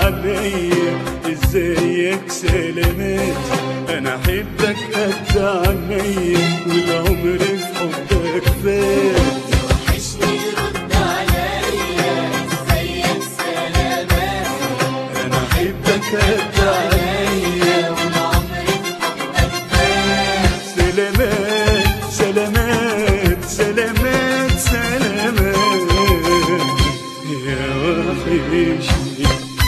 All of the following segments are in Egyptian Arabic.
عليا ازيك سلامات انا احبك قد عينيا والعمر في حبك فات وحشني رد عليا ازيك سلامات انا احبك قد عينيا والعمر في حبك فات سلامات سلامات سلامات سلامات يا وحشني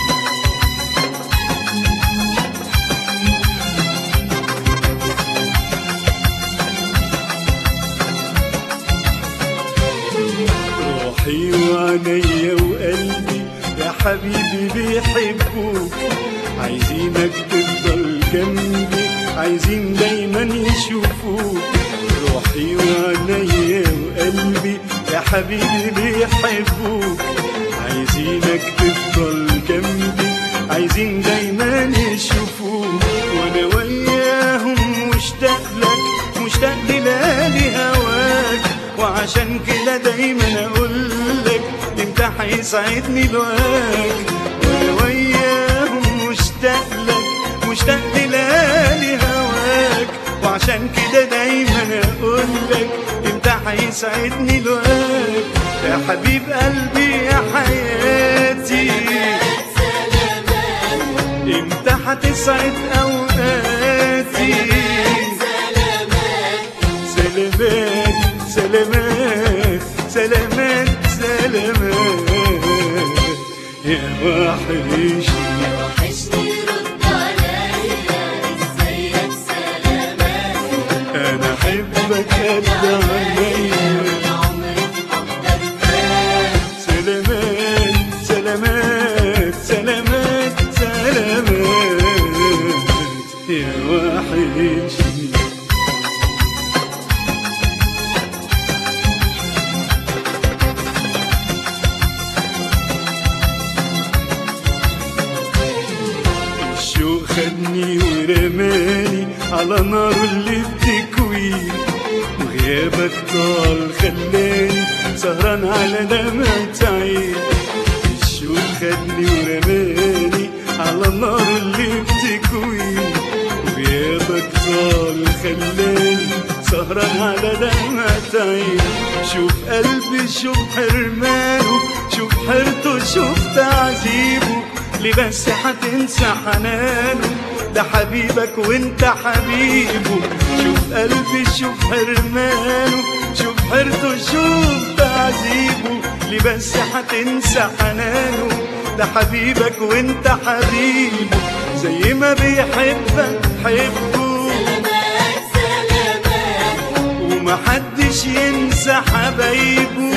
روحي وعينيا وقلبي يا حبيبي بيحبوك عايزينك تفضل جنبي عايزين دايما يشوفوك روحي وعينيا وقلبي يا حبيبي بيحبوك عايزينك تفضل جنبي عايزين دايما يشوفوك وانا وياهم مشتاق لك مشتاق ليالي هواك وعشان كده دايما اقول لك انت هيسعدني لواك وانا وياهم مشتاق لك مشتاق ليالي هواك وعشان كده دايما اقول لك انت هيسعدني لواك يا حبيب قلبي يا حياتي سلامات انت هتسعد اوقاتي سلامات سلامات سلامات سلامات سلامات يا وحشني وحشني رد عليا ازيك سلامات انا احبك قد عينيا والعمر في حبك فات سلامات سلامات سلامات سلامات يا وحشني الشوق خدني ورماني على نار اللي بتكوي وغيابك طال خلاني سهران على دمعة عين الشوق خدني ورماني على النار اللي بتكوي وغيابك طال خلاني سهران على دمعة عين شوف قلبي شوف حرمانه شوف حيرته شوف تعذيبه ليه بس هتنسى حنانه ده حبيبك وانت حبيبه شوف قلبي شوف حرمانه شوف حيرته شوف تعذيبه ليه بس هتنسى حنانه ده حبيبك وانت حبيبه زي ما بيحبك حبه سلامات سلامات ومحدش ينسى حبايبه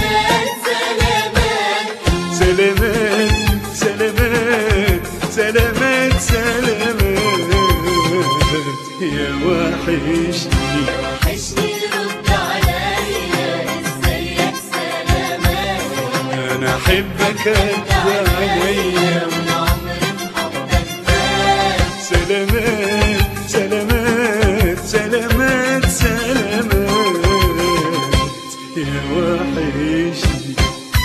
سلامات سلامات سلامات سلامات سلامات سلامات يا وحشني وحشني رد عليا ازيك سلامات انا احبك قد عينيا والعمر في حبك فات سلامات سلامات سلامات سلامات يا وحشني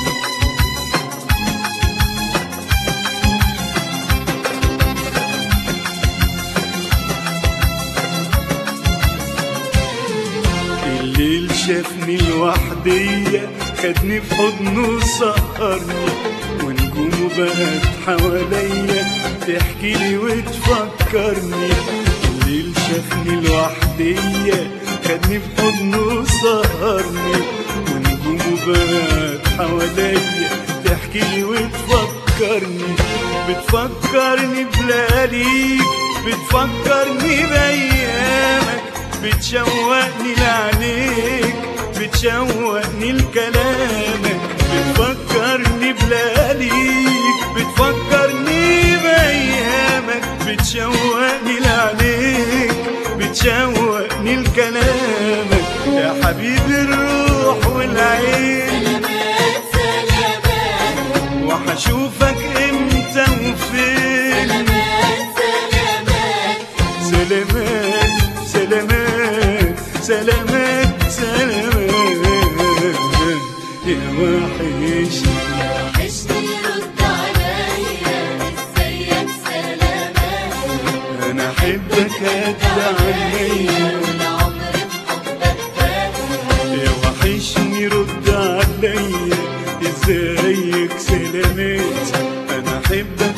الليل شافني لوحدية خدني في حضنه سهرني ونجومه بقت حواليا تحكي لي وتفكرني الليل شافني لوحدية خدني في حضنه سهرني ونجومه بقت حواليا تحكي لي وتفكرني بتفكرني بلاليك بتفكرني بأيامك بتشوقني لعينيك بتشوقني لكلامك بتفكرني بلاليك بتفكرني بأيامك بتشوقني لعينيك بتشوقني لكلامك يا حبيبي الروح والعين سلامات سلامات وحشوفك امتى وفين سلامات سلامات سلامات سلامات سلامات يا وحشني وحشني رد عليا انا احبك